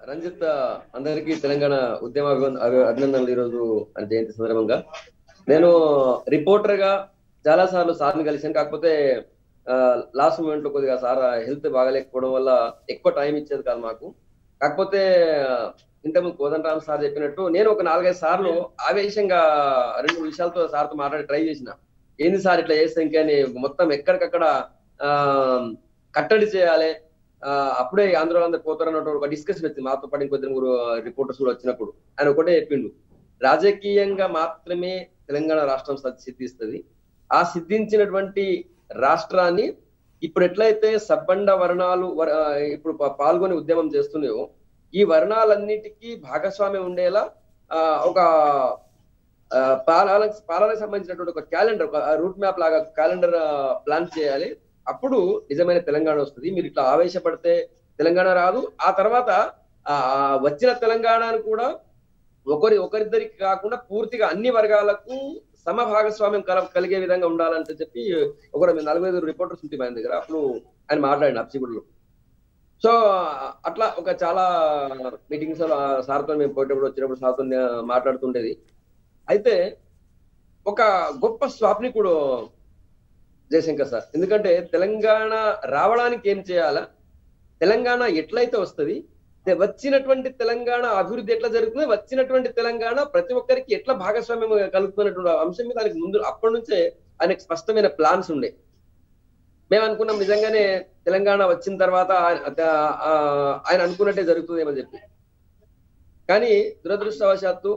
రంజిత్ అందరికీ తెలంగాణ ఉద్యమ అభివ- అభి- అభినందనలు ఈరోజు ఆయన జయంతి సందర్భంగా నేను రిపోర్టర్ గా చాలా సార్లు సార్ని కలిశాను కాకపోతే లాస్ట్ మూమెంట్ లో కొద్దిగా సార్ హెల్త్ బాగాలేకపోవడం వల్ల ఎక్కువ టైం ఇచ్చేది కాదు మాకు కాకపోతే ఇంతకుముందు కోదండరామ్ సార్ చెప్పినట్టు నేను ఒక నాలుగైదు సార్లు ఆవేశంగా రెండు మూడు విషయాలతో సార్తో మాట్లాడి ట్రై చేసిన ఏంది సార్ ఇట్లా చేస్తే ఇంకని మొత్తం ఎక్కడికక్కడ ఆ కట్టడి చేయాలి ఆ, అప్పుడే ఆంధ్రలో అందరు పోతారన్నట్టు ఒక డిస్కషన్ వచ్చింది మాతో పాటు ఇంకొద్ది ముగ్గురు రిపోర్టర్స్ కూడా వచ్చినప్పుడు ఆయన ఒకటే చెప్పిండు రాజకీయంగా మాత్రమే తెలంగాణ రాష్ట్రం స- సిద్ధిస్తుంది ఆ సిద్ధించినటువంటి రాష్ట్రాన్ని ఇప్పుడు ఎట్లయితే సబ్బండ వర్ణాలు వర- ఆ, ఇప్పుడు పా- పాల్గొని ఉద్యమం చేస్తున్నాయో ఈ వర్ణాలన్నిటికీ భాగస్వామ్యం ఉండేలా ఆ, ఒక ఆ, పాలన పాలనకు సంబంధించినటువంటి ఒక క్యాలెండర్ ఒక రూట్ మ్యాప్ లాగా క్యాలెండర్ ప్లాన్ చేయాలి అప్పుడు నిజమైన తెలంగాణ వస్తుంది మీరు ఇట్లా ఆవేశపడితే తెలంగాణ రాదు ఆ తర్వాత ఆ ఆ వచ్చిన తెలంగాణను కూడా ఒకరి ఒకరిద్దరికి కాకుండా పూర్తిగా అన్ని వర్గాలకు సమ భాగస్వామ్యం కల కలిగే విధంగా ఉండాలంటే చెప్పి ఒకరు నలభై ఐదు రిపోర్టర్స్ ఉంటుంది ఆయన దగ్గర అప్పుడు ఆయన మాట్లాడిన అప్సిగుడిలో సో అట్లా ఒక చాలా మీటింగ్స్ సార్తో మేము పోయేటప్పుడు వచ్చినప్పుడు సార్తో మాట్లాడుతుండేది అయితే ఒక గొప్ప స్వాప్నికుడు జయశంకర్ సార్ ఎందుకంటే తెలంగాణ రావడానికి ఏం చేయాలా తెలంగాణ ఎట్లయితే వస్తుంది వచ్చినటువంటి తెలంగాణ అభివృద్ధి ఎట్లా జరుగుతుంది వచ్చినటువంటి తెలంగాణ ప్రతి ఒక్కరికి ఎట్లా భాగస్వామ్యం కలుగుతున్నటువంటి అంశం మీద ఆయనకు ముందు అప్పటి నుంచే ఆయనకు స్పష్టమైన ప్లాన్స్ ఉండే మేము అనుకున్నాం నిజంగానే తెలంగాణ వచ్చిన తర్వాత ఆయన ఆ, ఆయన అనుకున్నట్టే జరుగుతుందేమని చెప్పి కానీ దురదృష్టవశాత్తు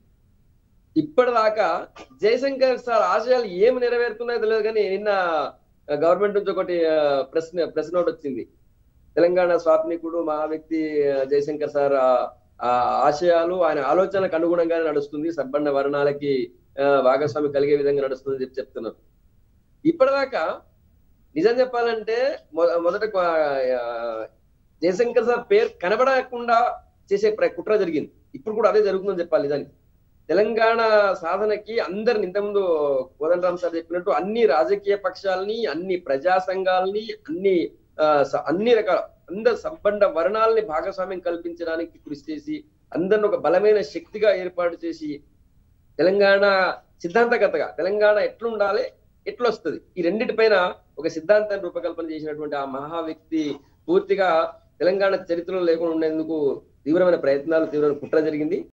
ఇప్పటిదాకా జయశంకర్ సార్ ఆశయాలు ఏమి నెరవేరుతున్నాయో తెలియదు కానీ నిన్న గవర్నమెంట్ నుంచి ఒకటి ప్రెస్ ప్రెస్ నోట్ వచ్చింది తెలంగాణ స్వాప్నికుడు మా వ్యక్తి ఆ, జయశంకర్ సార్ ఆ- ఆ ఆశయాలు ఆయన ఆలోచనలకు అనుగుణంగానే నడుస్తుంది సబ్బండ వర్ణాలకి ఆ, భాగస్వామి కలిగే విధంగా నడుస్తుంది చెప్పి చెప్తున్నారు ఇప్పటిదాకా నిజం చెప్పాలంటే మొ- మొదట ఆ, జయశంకర్ సార్ పేరు కనబడకుండా చేసే ప్ర- కుట్ర జరిగింది ఇప్పుడు కూడా అదే జరుగుతుందని చెప్పాలి నిజానికి తెలంగాణ సాధనకి అందరిని ఇంతకుముందు కోదండరామ్ సార్ చెప్పినట్టు అన్ని రాజకీయ పక్షాలని అన్ని ప్రజా సంఘాలని అన్ని ఆ, స- అన్ని రకాల అందరు సంబంధ వర్ణాలని భాగస్వామ్యం కల్పించడానికి కృషి చేసి అందరిని ఒక బలమైన శక్తిగా ఏర్పాటు చేసి తెలంగాణ సిద్ధాంతగతగా తెలంగాణ ఎట్లుండాలి ఎట్లొస్తుంది ఈ రెండిటిపైన ఒక సిద్ధాంతాన్ని రూపకల్పన చేసినటువంటి ఆ మహా వ్యక్తి పూర్తిగా తెలంగాణ చరిత్రలో లేకుండా ఉండేందుకు తీవ్రమైన ప్రయత్నాలు తీవ్రమైన కుట్ర జరిగింది